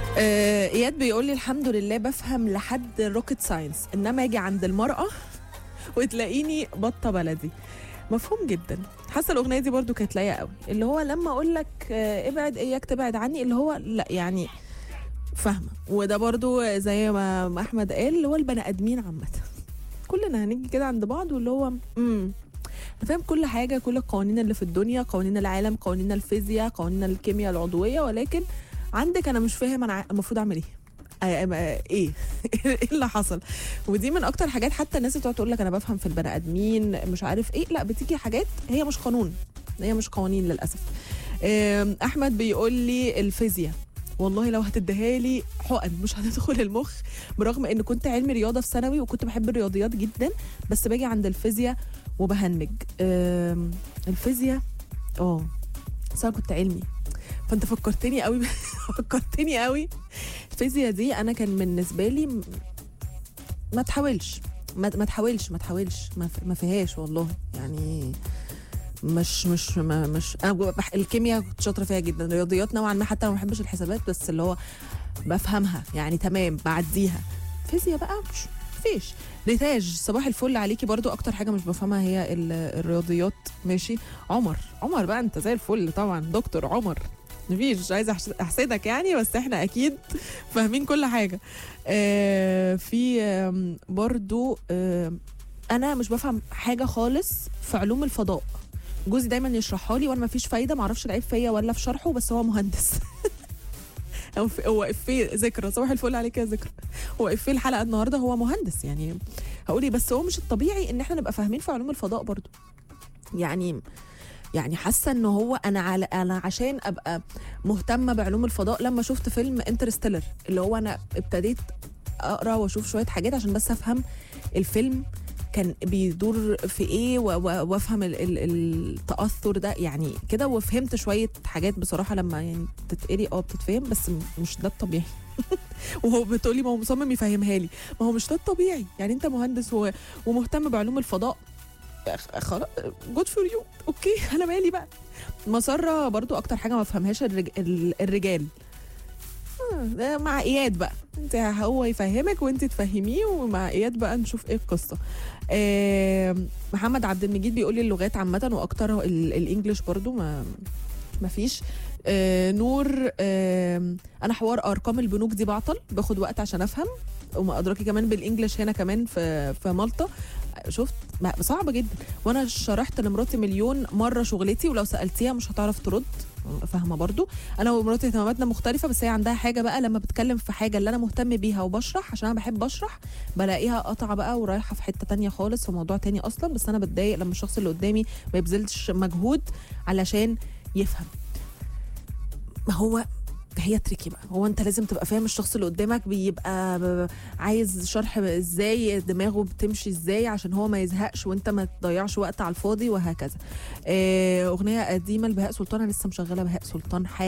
آه، اياد بيقول لي الحمد لله بفهم لحد روكيت ساينس انما اجي عند المراه وتلاقيني بطه بلدي مفهوم جدا حاسه الاغنيه دي برضو كانت لايقه قوي اللي هو لما اقول لك آه، ابعد اياك تبعد عني اللي هو لا يعني فاهمه وده برضو زي ما ما احمد قال اللي هو البني ادمين عامه كلنا هنيجي كده عند بعض واللي هو امم انا فاهم كل حاجه كل القوانين اللي في الدنيا قوانين العالم قوانين الفيزياء قوانين الكيمياء العضويه ولكن عندك انا مش فاهم انا ع- المفروض اعمل ايه آه، آه، ايه ايه اللي حصل ودي من اكتر حاجات حتى الناس بتقعد تقول لك انا بفهم في البني ادمين مش عارف ايه لا بتيجي حاجات هي مش قانون هي مش قوانين للاسف آم، احمد بيقول لي الفيزياء والله لو هتديها لي حقن مش هتدخل المخ برغم ان كنت علمي رياضه في ثانوي وكنت بحب الرياضيات جدا بس باجي عند الفيزياء وبهنج آم، الفيزياء اه بس انا كنت علمي فانت فكرتني قوي فكرتني قوي الفيزياء دي انا كان بالنسبه لي م- ما تحاولش ما, ما تحاولش ما تحاولش ما, ف- ما فيهاش والله يعني مش مش ما مش انا بح- الكيمياء كنت شاطره فيها جدا الرياضيات نوعا ما حتى لو ما بحبش الحسابات بس اللي هو بفهمها يعني تمام بعديها فيزياء بقى مش فيش ريتاج صباح الفل عليكي برضو اكتر حاجه مش بفهمها هي ال- الرياضيات ماشي عمر عمر بقى انت زي الفل طبعا دكتور عمر مفيش مش عايزه أحس- احسدك يعني بس احنا اكيد فاهمين كل حاجه آه في آم، برضو آم، انا مش بفهم حاجه خالص في علوم الفضاء جوزي دايما يشرحها لي وانا مفيش فايده معرفش العيب فيا ولا في شرحه بس هو مهندس هو في- هو افيه ذكرى صباح الفل عليك يا ذكرى هو افيه الحلقه النهارده هو مهندس يعني هقول ايه بس هو مش الطبيعي ان احنا نبقى فاهمين في علوم الفضاء برضو يعني يعني حاسه ان هو انا على انا عشان ابقى مهتمه بعلوم الفضاء لما شفت فيلم انترستيلر اللي هو انا ابتديت اقرا واشوف شويه حاجات عشان بس افهم الفيلم كان بيدور في ايه و- و- وافهم ال- ال- التاثر ده يعني كده وفهمت شويه حاجات بصراحه لما يعني تتقري اه بتتفهم بس م- مش ده الطبيعي وهو بتقولي ما هو مصمم يفهمها لي ما هو مش ده الطبيعي يعني انت مهندس و- ومهتم بعلوم الفضاء خلاص جود فور يو اوكي انا مالي بقى مسرة برضو اكتر حاجه ما بفهمهاش الرج... ال- الرجال آه، ده مع اياد بقى انت هو يفهمك وانت تفهميه ومع اياد بقى نشوف ايه القصه آه محمد عبد المجيد بيقول لي اللغات عامه واكتر ال- الانجليش برضو ما ما فيش آه نور آه انا حوار ارقام البنوك دي بعطل باخد وقت عشان افهم وما ادراكي كمان بالانجليش هنا كمان في في مالطا شفت ما- صعبه جدا وانا شرحت لمراتي مليون مره شغلتي ولو سالتيها مش هتعرف ترد فاهمه برضو انا ومراتي اهتماماتنا مختلفه بس هي عندها حاجه بقى لما بتكلم في حاجه اللي انا مهتم بيها وبشرح عشان انا بحب اشرح بلاقيها قطعه بقى ورايحه في حته تانية خالص في موضوع تاني اصلا بس انا بتضايق لما الشخص اللي قدامي ما يبذلش مجهود علشان يفهم ما هو هي تريكي بقى هو انت لازم تبقى فاهم الشخص اللي قدامك بيبقى ب- عايز شرح ازاي دماغه بتمشي ازاي عشان هو ما يزهقش وانت ما تضيعش وقت على الفاضي وهكذا آه، اغنيه قديمه لبهاء سلطان انا لسه مشغله بهاء سلطان حالا